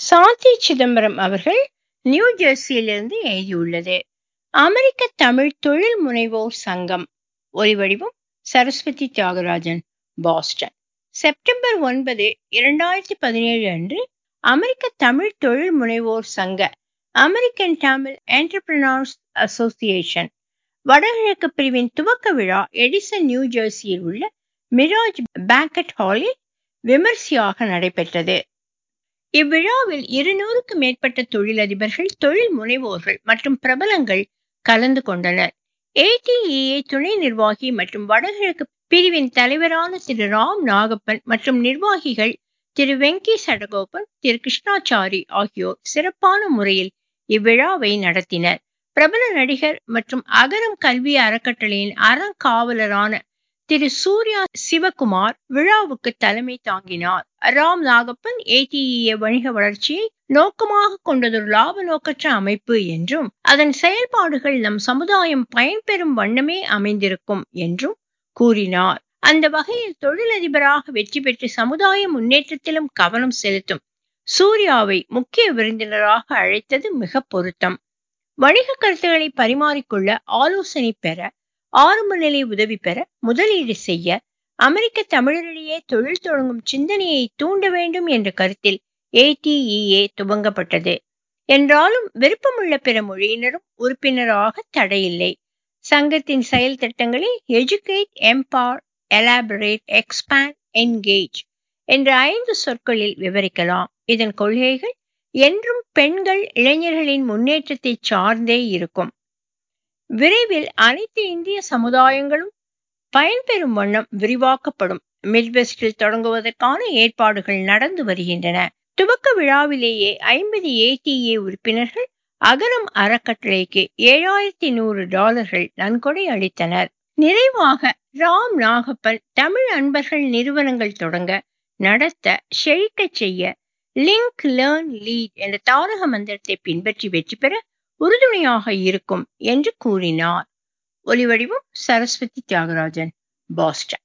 சாந்தி சிதம்பரம் அவர்கள் நியூ ஜெர்சியிலிருந்து எழுதியுள்ளது அமெரிக்க தமிழ் தொழில் முனைவோர் சங்கம் ஒலிவடிவம் சரஸ்வதி தியாகராஜன் பாஸ்டன் செப்டம்பர் ஒன்பது இரண்டாயிரத்தி பதினேழு அன்று அமெரிக்க தமிழ் தொழில் முனைவோர் சங்க அமெரிக்கன் தமிழ் என்டர்பிரினர்ஸ் அசோசியேஷன் வடகிழக்கு பிரிவின் துவக்க விழா எடிசன் நியூ ஜெர்சியில் உள்ள மிராஜ் பேங்கட் ஹாலில் விமர்சையாக நடைபெற்றது இவ்விழாவில் இருநூறுக்கு மேற்பட்ட தொழிலதிபர்கள் தொழில் முனைவோர்கள் மற்றும் பிரபலங்கள் கலந்து கொண்டனர் ஏடிஇஏ துணை நிர்வாகி மற்றும் வடகிழக்கு பிரிவின் தலைவரான திரு ராம் நாகப்பன் மற்றும் நிர்வாகிகள் திரு வெங்கி சடகோபன் திரு கிருஷ்ணாச்சாரி ஆகியோர் சிறப்பான முறையில் இவ்விழாவை நடத்தினர் பிரபல நடிகர் மற்றும் அகரம் கல்வி அறக்கட்டளையின் அறங்காவலரான திரு சூர்யா சிவகுமார் விழாவுக்கு தலைமை தாங்கினார் ராம் நாகப்பன் ஏடிஇஏ வணிக வளர்ச்சியை நோக்கமாக கொண்டதொரு லாப நோக்கற்ற அமைப்பு என்றும் அதன் செயல்பாடுகள் நம் சமுதாயம் பயன்பெறும் வண்ணமே அமைந்திருக்கும் என்றும் கூறினார் அந்த வகையில் தொழிலதிபராக வெற்றி பெற்று சமுதாய முன்னேற்றத்திலும் கவனம் செலுத்தும் சூர்யாவை முக்கிய விருந்தினராக அழைத்தது மிக பொருத்தம் வணிக கருத்துக்களை பரிமாறிக்கொள்ள ஆலோசனை பெற ஆரம்ப நிலை உதவி பெற முதலீடு செய்ய அமெரிக்க தமிழரிடையே தொழில் தொடங்கும் சிந்தனையை தூண்ட வேண்டும் என்ற கருத்தில் ஏடிஇஏ துவங்கப்பட்டது என்றாலும் விருப்பமுள்ள பிற மொழியினரும் உறுப்பினராக தடையில்லை சங்கத்தின் செயல் திட்டங்களில் educate empower elaborate expand engage என்ற ஐந்து சொற்களில் விவரிக்கலாம் இதன் கொள்கைகள் என்றும் பெண்கள் இளைஞர்களின் முன்னேற்றத்தை சார்ந்தே இருக்கும் விரைவில் அனைத்து இந்திய சமுதாயங்களும் பயன்பெறும் வண்ணம் விரிவாக்கப்படும் மிட்வெஸ்டில் தொடங்குவதற்கான ஏற்பாடுகள் நடந்து வருகின்றன துவக்க விழாவிலேயே ஐம்பது ஏடிஏ உறுப்பினர்கள் அகரம் அறக்கட்டளைக்கு ஏழாயிரத்தி நூறு டாலர்கள் நன்கொடை அளித்தனர் நிறைவாக ராம் நாகப்பன் தமிழ் அன்பர்கள் நிறுவனங்கள் தொடங்க நடத்த செழிக்க செய்ய லிங்க் லேர்ன் லீட் என்ற தாரக மந்திரத்தை பின்பற்றி வெற்றி பெற உறுதுணையாக இருக்கும் என்று கூறினார் ஒலிவடிவம் சரஸ்வதி தியாகராஜன் பாஸ்டன்